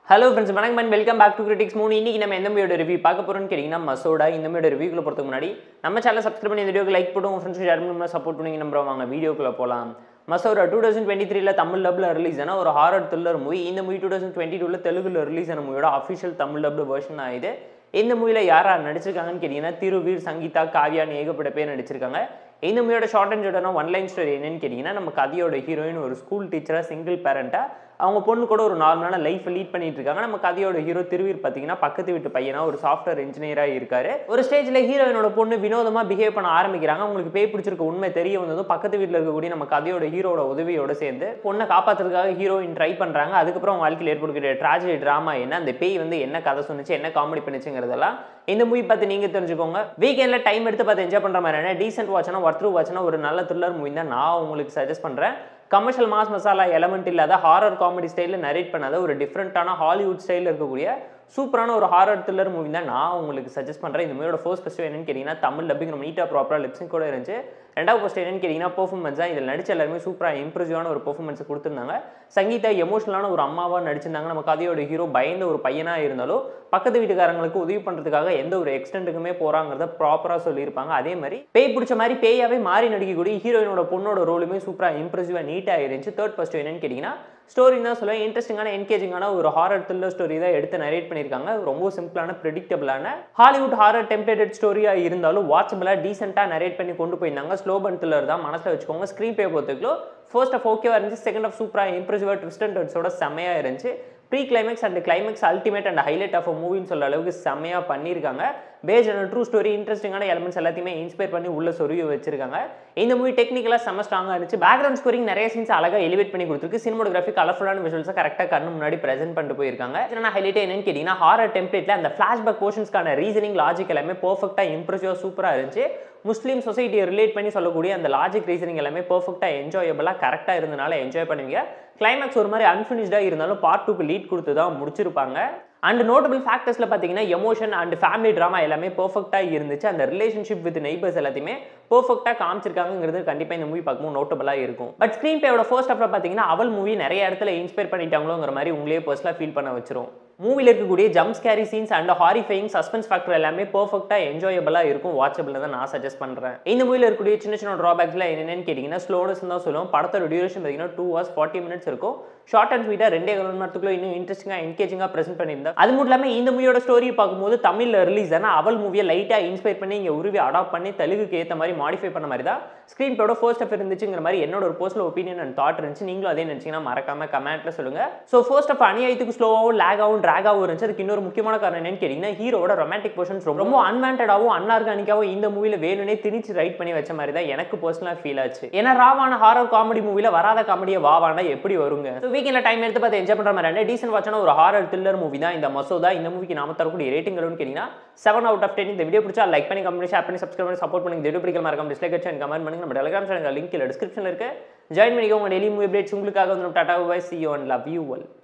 hello friends வணக்கம் and welcome back to critics மூணு இன்னைக்கு நம்ம எந்த மூவியோட ரிவ்யூ பார்க்க போறோம்னு கேட்டிங்கன்னா மசோடா இந்த மூவியோட ரிவ்யூக்குள்ள போகிறதுக்கு முன்னாடி நம்ம சேனல் சப்ஸ்கிரைப் பண்ணி இந்த வீடியோக்கு லைக் போட்டு உங்கள் ஃப்ரெண்ட்ஸ் ஷேர் பண்ணி சப்போர்ட் பண்ணி நம்புறோம் வாங்க வீடியோக்குள்ள போகலாம் மசோடா டூ தௌசண்ட் டுவெண்ட்டி த்ரீல தமிழ் டப்ல ரிலீஸ் ஆன ஒரு ஹாரர் த்ரில்லர் மூவி இந்த மூவி டூ தௌசண்ட் டுவெண்ட்டி டூவில் தெலுங்குல ரிலீஸ் ஆன மூவியோட அஃபிஷியல் தமிழ் டப்ல வெர்ஷன் ஆகுது இந்த மூவியில் யார் யார் நடிச்சிருக்காங்கன்னு கேட்டிங்கன்னா திருவீர் சங்கீதா காவ்யான்னு ஏகப்பட்ட பேர் நடிச்சிருக்காங்க இந்த மூவியோட ஷார்ட் அண்ட் ஷார்ட்டான ஒன் லைன் ஸ்டோரி என்னன்னு கேட்டிங்கன்னா நம்ம கதையோட ஹீரோயின் ஒரு ஸ்கூல் டீச்சராக சிங்கிள் பேரண்ட்டாக அவங்க பொண்ணு கூட ஒரு நார்மலான லைஃப் லீட் பண்ணிட்டு இருக்காங்க நம்ம கதையோட ஹீரோ திருவீர் பார்த்தீங்கன்னா பக்கத்து வீட்டு பையனா ஒரு சாஃப்ட்வேர் இன்ஜினியராக இருக்காரு ஒரு ஸ்டேஜில் ஹீரோயினோட பொண்ணு வினோதமாக பிஹேவ் பண்ண ஆரம்பிக்கிறாங்க அவங்களுக்கு பேய் பிடிச்சிருக்க உண்மை தெரிய வந்ததும் பக்கத்து வீட்டில் இருக்கக்கூடிய நம்ம கதையோட ஹீரோட உதவியோட சேர்ந்து பொண்ணை காப்பாற்றுறதுக்காக ஹீரோயின் ட்ரை பண்ணுறாங்க அதுக்கப்புறம் அவங்க வாழ்க்கையில் ஏற்படுகிற ட்ராஜடி ட்ராமா என்ன அந்த பேய் வந்து என்ன கதை சொன்னுச்சு என்ன காமெடி பண்ணுச்சுங்கிறதெல்லாம் இந்த மூவி பார்த்து நீங்கள் தெரிஞ்சுக்கோங்க வீக்கெண்டில் டைம் எடுத்து பார்த்து என்ஜாய் பண்ணுற மாதிரியான டீசென்ட் வாட்ச்னா ஒர்த்ரூ வாட்ச்னா ஒரு நல்ல த்ரில்லர் மூவி தான் நான் உங்களுக்கு சஜஸ்ட் பண்ணுறேன் கமர்ஷியல் மாஸ் மசாலா எலமெண்ட் இல்லாத ஹாரர் காமெடி ஸ்டைலில் நரேட் பண்ணாத ஒரு டிஃப்ரெண்ட்டான ஹாலிவுட் ஸ்டைலில் இருக்கக்கூடிய சூப்பரான ஒரு ஹாரர் த்ரில்லர் மூவி தான் நான் உங்களுக்கு சஜஸ்ட் பண்ணுறேன் இந்த மூவியோட ஃபர்ஸ்ட் ஃபஸ்ட்டு என்னன்னு கேட்டிங்கன்னா தமிழ் டப்பிங் நம்ம நீட்டாக ப்ராப்பராக லிப்ஸிங் கூட இருந்துச்சு ரெண்டாவது ஃபஸ்ட் என்னன்னு கேட்டிங்கன்னா பெர்ஃபார்மன்ஸ் தான் இதில் நடிச்ச எல்லாருமே சூப்பராக இம்ப்ரெசிவான ஒரு பெர்ஃபார்மன்ஸ் கொடுத்துருந்தாங்க சங்கீதா எமோஷனலான ஒரு அம்மாவாக நடிச்சிருந்தாங்க நம்ம கதையோட ஹீரோ பயந்த ஒரு பையனாக இருந்தாலும் பக்கத்து வீட்டுக்காரங்களுக்கு உதவி பண்ணுறதுக்காக எந்த ஒரு எக்ஸ்டென்ட்டுக்குமே போகிறாங்கிறத ப்ராப்பராக சொல்லியிருப்பாங்க அதே மாதிரி பேய் பிடிச்ச மாதிரி பேயாவே மாறி நடிக்கக்கூடிய ஹீரோயினோட பொண்ணோட ரோலுமே சூப்பராக இம்ப்ரெசிவாக நீட்டாக இருந்துச்சு தேர்ட் ஃபஸ்ட் என்னன்னு கேட்டிங்கன்னா ஸ்டோரி தான் சொல்லுவேன் இன்ட்ரெஸ்டிங்கான என்கேஜிங்கான ஒரு ஹாரர் த்ரில்லர் ஸ்டோரி தான் எடுத்து நரேட் பண்ணியிருக்காங்க ரொம்ப சிம்பிளான ப்ரெடிக்டபிளான ஹாலிவுட் ஹாரர் டெம்ப்ளேட்டட் ஸ்டோரியாக இருந்தாலும் வாட்சபிளாக டீசெண்டாக நரேட் பண்ணி கொண்டு போயிருந்தாங்க ஸ்லோ பன் த்ரில்லர் தான் மனசில் வச்சுக்கோங்க ஸ்க்ரீன் பே பொறுத்துக்கலாம் ஃபர்ஸ்ட் ஆஃப் ஓகேவாக இருந்துச்சு செகண்ட் ஆஃப் சூப்பராக இம்ப்ரெசிவாக ட்விஸ்ட் அண்ட் டர்ன்ஸோட செம்மையாக இருந்துச்சு pre climax and climax ultimate and highlight of மூவின்னு சொல்ல அளவுக்கு செம்மையாக பண்ணியிருக்காங்க பேஸ்ட் ஆன் ட்ரூ ஸ்டோரி இன்ட்ரெஸ்டிங்கான எலமெண்ட்ஸ் எல்லாத்தையுமே இன்ஸ்பயர் பண்ணி உள்ள சொருவி வச்சிருக்காங்க இந்த மூவி டெக்னிக்கலாக செம்ம ஸ்ட்ராங்காக இருந்துச்சு பேக்ரவுண்ட் ஸ்கோரிங் நிறைய சீன்ஸ் அழகாக எலிவேட் பண்ணி கொடுத்துருக்கு சினிமோகிராஃபி கலர்ஃபுல்லான விஷுவல்ஸை கரெக்டாக கண்ணு முன்னாடி ப்ரெசென்ட் பண்ணிட்டு போயிருக்காங்க என்ன ஹைலைட் என்னன்னு கேட்டிங்கன்னா ஹாரர் டெம்ப்ளேட்டில் அந்த ஃப்ளாஷ்பேக் போர்ஷன்ஸ்க்கான ரீசனிங் லாஜிக் எல்லாமே பர்ஃபெக்டாக இம்ப்ரெசிவாக சூப்பராக இருந்துச்சு முஸ்லீம் சொசைட்டியை ரிலேட் பண்ணி சொல்லக்கூடிய அந்த லாஜிக் ரீசனிங் எல்லாமே பர்ஃபெக்டாக என்ஜாயபிளாக கரெக்டாக இருந்தனால என்ஜாய் பண்ணுவீங்க கிளைமேக்ஸ் ஒரு மாதிரி அன்ஃபினிஷ்டாக இருந்தாலும் பார்ட் டூக்கு லீட் கொடுத்து தான் முடிச்சிருப்பாங்க அண்ட் நோட்டபிள் ஃபேக்டர்ஸில் பார்த்தீங்கன்னா எமோஷன் அண்ட் ஃபேமிலி ட்ராமா எல்லாமே பர்ஃபெக்டாக இருந்துச்சு அந்த ரிலேஷன்ஷிப் வித் நெய்பர்ஸ் எல்லாத்தையுமே பர்ஃபெக்டாக காமிச்சிருக்காங்கிறது கண்டிப்பாக இந்த மூவி பார்க்கும்போது நோட்டபிளாக இருக்கும் பட் ஸ்க்ரீன் பிளேயோட ஃபர்ஸ்ட் ஆஃப்ல பார்த்தீங்கன்னா அவள் மூவி நிறைய இடத்துல இன்ஸ்பயர் பண்ணிட்டாங்களோங்கிற மாதிரி உங்களே பர்சனலாக ஃபீல் பண்ண வச்சிரும் மூவியில் இருக்கக்கூடிய jump scary scenes and horrifying suspense factor எல்லாமே பர்ஃபெக்டாக என்ஜாயபிளாக இருக்கும் வாட்சபிள் தான் நான் சஜஸ்ட் பண்ணுறேன் இந்த மூவியில் இருக்கக்கூடிய சின்ன சின்ன ட்ராபேக்ஸ்ல என்னென்னு கேட்டிங்கன்னா ஸ்லோனஸ் தான் சொல்லுவோம் படத்தோட டியூரேஷன் பார்த்தீங்கன்னா டூ ஹவர்ஸ் ஃபார்ட்டி மினிட்ஸ் இருக்கும் ஷார்ட் அண்ட் ஸ்வீட்டாக ரெண்டே கால் மணி நேரத்துக்குள்ள இன்னும் இன்ட்ரெஸ்டிங்காக என்கேஜிங்காக ப்ரெசென்ட் பண்ணியிருந்தா அது மட்டும் இல்லாமல் இந்த மூவியோட ஸ்டோரி பார்க்கும்போது தமிழில் ரிலீஸ் ஆனால் அவள் மூவியை லைட்டாக இன்ஸ்பயர் பண்ணி இங்கே உருவி அடாப்ட் பண்ணி தெலுங்குக்கு ஏற்ற மாதிரி மாடிஃபை பண்ண மாதிரி தான் ஸ்க்ரீன் பிளேயோட ஃபர்ஸ்ட் ஆஃப் இருந்துச்சுங்கிற மாதிரி என்னோட ஒரு பர்சனல் ஒப்பீனியன் அண்ட் தாட் இருந்துச்சு நீங்களும் அதே நினச்சிங்கன்னா மறக்காம கமெண்ட்ல சொல்லுங்க ஸோ ஃபர்ஸ்ட் ஆஃப் அநியாயத்துக்கு ஸ்லோவாகவும் லேகாகவும் ட்ராகாகவும் இருந்துச்சு அதுக்கு இன்னொரு முக்கியமான காரணம் என்னன்னு கேட்டிங்கன்னா ஹீரோட ரொமான்டிக் போர்ஷன்ஸ் ரொம்ப அன்வான்டாகவும் அன்ஆர்கானிக்காகவும் இந்த மூவியில் வேணும்னே திணிச்சு ரைட் பண்ணி வச்ச மாதிரி தான் எனக்கு பர்சனலாக ஃபீல் ஆச்சு ஏன்னா ராவான ஹாரர் காமெடி மூவியில் வராத காமெடியை வாவானா எப்படி வருங்க ஸோ வீக்கெண்டில் டைம் எடுத்து பார்த்து என்ஜாய் பண்ணுற மாதிரி டீசென்ட் வாட்சான ஒரு ஹாரர் த்ரில்லர் மூவி தான் இந்த மசோதா இந்த மூவிக்கு நாம தரக்கூடிய ரேட்டிங் எவ்வளோன்னு கேட்டிங்கன்னா செவன் அவுட் ஆஃப் டென் இந்த வீடியோ பிடிச்சா லைக் பண்ணி கமெண்ட் ஷேர் பண்ணி சப்ஸ்கிரைப் பண்ணி சப்போர்ட் பண்ணி இந்த வீடியோ பிடிக்கல மறக்காம டிஸ்லைக் அடிச்சு கமெண்ட் பண்ணுங்க நம்ம டெலிகிராம் சேனல் லிங்க் டிஸ்கிரிப்ஷனில் இருக்கு ஜாயின் பண்ணிக்கோங்க டெய்லி மூவி அப்டேட்ஸ் உங்களுக்காக வந்து tata bye see you and love you well